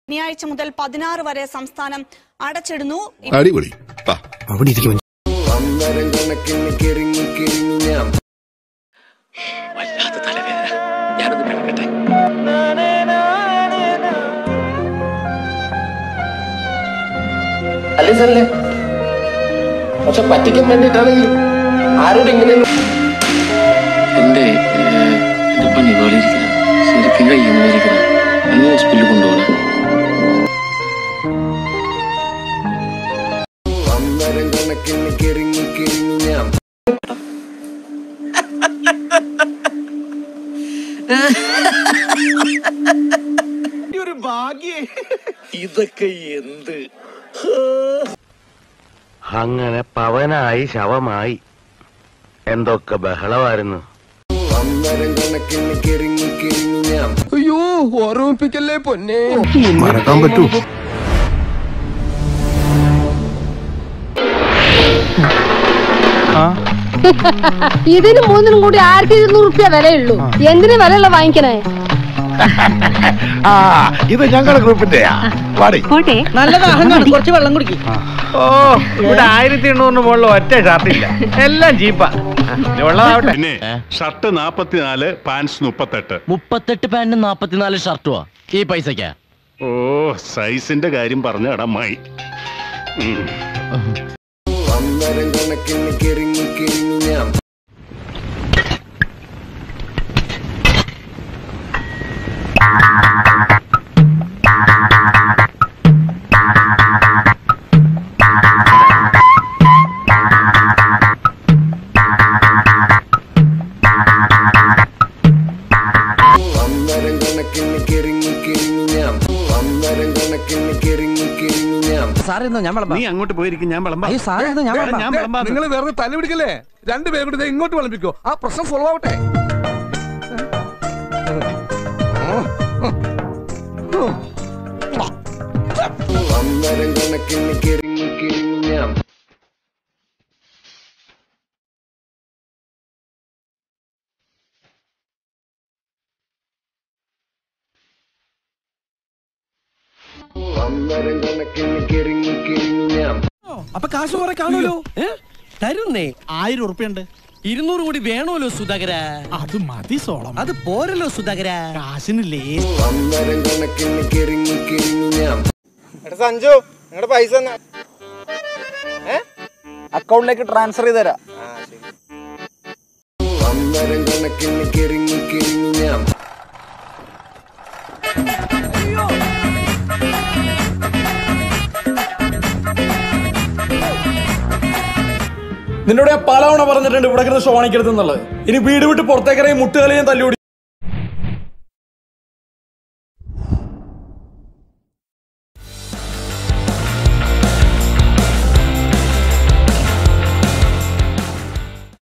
ശനിയാഴ്ച മുതൽ പതിനാറ് വരെ സംസ്ഥാനം അടച്ചിടുന്നു അടിപൊളി വാ അവിടെ ഇരിക്കും അന്നേരം കണക്കിന് കിറങ്ങി കിറങ്ങി ഞാൻ വല്ലാത്ത തലവേദന ഞാനൊന്ന് കിടക്കട്ടെ അല്ലേ സല്ലേ പക്ഷെ പറ്റിക്കാൻ വേണ്ടിയിട്ടാണെങ്കിൽ ആരോട് ഇങ്ങനെ എന്റെ ഏഹ്, എന്റെ പണി പോലെ ഇരിക്കണം ശരിക്കും കയ്യുന്ന ഇരിക്കണം അങ്ങ് ഹോസ്പിറ്റലിൽ കൊണ്ടുപോകണം അന്നേരം കണക്കിന് കിറങ്ങി കിറങ്ങി ഞാൻ ഇതൊക്കെ എന്ത് അങ്ങനെ പവനായി ശവമായി എന്തൊക്കെ ബഹളമായിരുന്നു അന്നേരം കണക്കിന് കിറങ്ങി കിറങ്ങി ഞാൻ അയ്യോ ഓർമ്മിപ്പിക്കല്ലേ പൊന്നെ മറക്കാൻ പറ്റൂ ഇതിന് മൂന്നിനും കൂടി ആയിരത്തി ഇരുന്നൂറ് റുപ്യ വിലയുള്ളൂ എന്തിനു വിലയുള്ള വാങ്ങിക്കണേ ആ ഇത് ഞങ്ങളുടെ ഗ്രൂപ്പിന്റെയാ പാടി കുറച്ച് വെള്ളം കുടിക്കും ഓ ഇവിടെ ആയിരത്തി എണ്ണൂറിന് മുകളിൽ ഒറ്റ ഷർട്ടില്ല എല്ലാം ചീപ്പാ ഇനി ഉള്ളതാവട്ടെ പിന്നെ ഷർട്ട് നാപ്പത്തിനാല് പാൻസ് മുപ്പത്തെട്ട് മുപ്പത്തെട്ട് പാന്റും നാപ്പത്തിനാല് ഷർട്ടുവാ ഈ പൈസക്കാ ഓ സൈസിന്റെ കാര്യം പറഞ്ഞ അടമായി അന്നേരം കണക്കിന് കിറങ്ങി കിറങ്ങി ഞാൻ അന്നേരം കണക്കിന് കിറങ്ങി കിറങ്ങി ഞാൻ അന്നേരം കണക്കിന് കിറങ്ങി കിറങ്ങി ഞാൻ സാറേ ഞാൻ നീ അങ്ങോട്ട് പോയിരിക്കും ഞാൻ വിളമ്പാം അയ്യോ സാറേ ഞാൻ വേണ്ട, ഞാൻ വിളമ്പാം നിങ്ങൾ വേറെ തല പിടിക്കല്ലേ രണ്ടുപേരും കൂടി ദേ ഇങ്ങോട്ട് വിളമ്പിക്കോ ആ പ്രശ്നം സോൾവ് ആവട്ടെ അന്നേരം കണക്കിന് കിറങ്ങി കിറങ്ങി ഞാൻ അന്നേരം കണക്കിന് കിറങ്ങി കിറങ്ങി ഞാൻ അപ്പൊ കാശ് കുറെ കാണുമല്ലോ തരുന്നേ ആയിരം ഉറുപ്പ്യുണ്ട് ഇരുന്നൂറ് കൂടി വേണമല്ലോ സുധാകര അത് മതി സോളം അത് പോരല്ലോ സുധാകര കാശിനില്ലേ അന്നേരം കണക്കിന് കിറങ്ങി കിറങ്ങി ഞാൻ സഞ്ജു നിങ്ങളുടെ പൈസ അക്കൗണ്ടിലേക്ക് ട്രാൻസ്ഫർ ചെയ്ത് തരാം അന്നേരം കണക്കിന് കിറങ്ങി കിറങ്ങി ഞാൻ നിന്നോട് ഞാൻ പലവണ പറഞ്ഞിട്ടുണ്ട് ഇവിടെ കിടന്ന് ഷോ കാണിക്കരുത് എന്നുള്ളത് ഇനി വീട് വിട്ട് പുറത്തേക്കിറങ്ങി മുട്ടുകളെയും തല്ലുപിടി